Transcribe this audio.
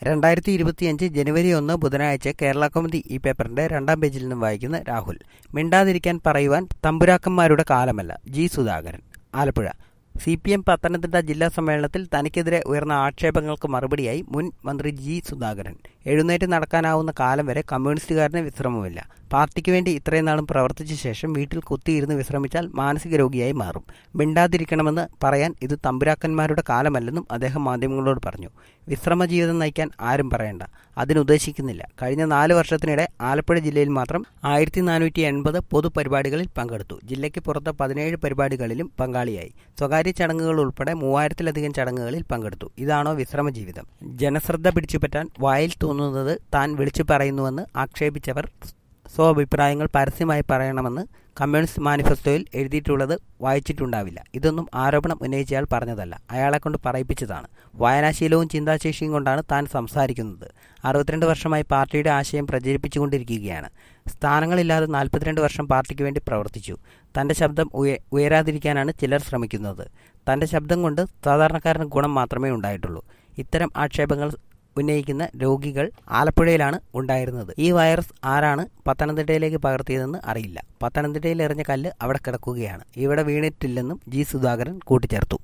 രണ്ടായിരത്തി ഇരുപത്തിയഞ്ച് ജനുവരി ഒന്ന് ബുധനാഴ്ച കേരള കൗമുദി ഈ പേപ്പറിന്റെ രണ്ടാം പേജിൽ നിന്നും വായിക്കുന്ന രാഹുൽ മിണ്ടാതിരിക്കാൻ പറയുവാൻ തമ്പുരാക്കന്മാരുടെ കാലമല്ല G Sudhakaran Alappuzha C P M Pathanamthitta ജില്ലാ സമ്മേളനത്തിൽ തനിക്കെതിരെ ഉയർന്ന ആക്ഷേപങ്ങൾക്ക് മറുപടിയായി മുൻ മന്ത്രി ജി സുധാകരൻ എഴുന്നേറ്റ് നടക്കാനാവുന്ന കാലം വരെ കമ്മ്യൂണിസ്റ്റുകാരന് വിശ്രമമില്ല പാർട്ടിക്ക് വേണ്ടി ഇത്രയും നാളും പ്രവർത്തിച്ച ശേഷം വീട്ടിൽ കുത്തിയിരുന്ന് വിശ്രമിച്ചാൽ മാനസിക രോഗിയായി മാറും മിണ്ടാതിരിക്കണമെന്ന് പറയാൻ ഇത് തമ്പുരാക്കന്മാരുടെ കാലമല്ലെന്നും അദ്ദേഹം മാധ്യമങ്ങളോട് പറഞ്ഞു വിശ്രമ ജീവിതം നയിക്കാൻ ആരും പറയണ്ട അതിനുദ്ദേശിക്കുന്നില്ല കഴിഞ്ഞ നാല് വർഷത്തിനിടെ ആലപ്പുഴ ജില്ലയിൽ മാത്രം ആയിരത്തി നാനൂറ്റി എൺപത് പൊതുപരിപാടികളിൽ പങ്കെടുത്തു ജില്ലയ്ക്ക് പുറത്ത് പതിനേഴ് പരിപാടികളിലും പങ്കാളിയായി സ്വകാര്യ ചടങ്ങുകൾ ഉൾപ്പെടെ മൂവായിരത്തിലധികം ചടങ്ങുകളിൽ പങ്കെടുത്തു ഇതാണോ വിശ്രമ ജീവിതം ജനശ്രദ്ധ പിടിച്ചുപറ്റാൻ വായിൽ തോന്നുന്നത് താൻ വിളിച്ചു പറയുന്നുവെന്ന് ആക്ഷേപിച്ചവർ സ്വഅഭിപ്രായങ്ങൾ പരസ്യമായി പറയണമെന്ന് കമ്മ്യൂണിസ്റ്റ് മാനിഫെസ്റ്റോയിൽ എഴുതിയിട്ടുള്ളത് വായിച്ചിട്ടുണ്ടാവില്ല ഇതൊന്നും ആരോപണം ഉന്നയിച്ചയാൾ പറഞ്ഞതല്ല അയാളെ കൊണ്ട് പറയിപ്പിച്ചതാണ് വായനാശീലവും ചിന്താശേഷിയും കൊണ്ടാണ് താൻ സംസാരിക്കുന്നത് അറുപത്തിരണ്ട് വർഷമായി പാർട്ടിയുടെ ആശയം പ്രചരിപ്പിച്ചുകൊണ്ടിരിക്കുകയാണ് സ്ഥാനങ്ങളില്ലാതെ നാൽപ്പത്തിരണ്ട് വർഷം പാർട്ടിക്ക് വേണ്ടി പ്രവർത്തിച്ചു തന്റെ ശബ്ദം ഉയ ഉയരാതിരിക്കാനാണ് ചിലർ ശ്രമിക്കുന്നത് തന്റെ ശബ്ദം കൊണ്ട് സാധാരണക്കാരന് ഗുണം മാത്രമേ ഉണ്ടായിട്ടുള്ളൂ ഇത്തരം ആക്ഷേപങ്ങൾ ഉന്നയിക്കുന്ന രോഗികൾ ആലപ്പുഴയിലാണ് ഉണ്ടായിരുന്നത് ഈ വൈറസ് ആരാണ് പത്തനംതിട്ടയിലേക്ക് പകർത്തിയതെന്ന് അറിയില്ല പത്തനംതിട്ടയിൽ എറിഞ്ഞ കല്ല് അവിടെ കിടക്കുകയാണ് ഇവിടെ വീണിട്ടില്ലെന്നും ജി സുധാകരൻ കൂട്ടിച്ചേർത്തു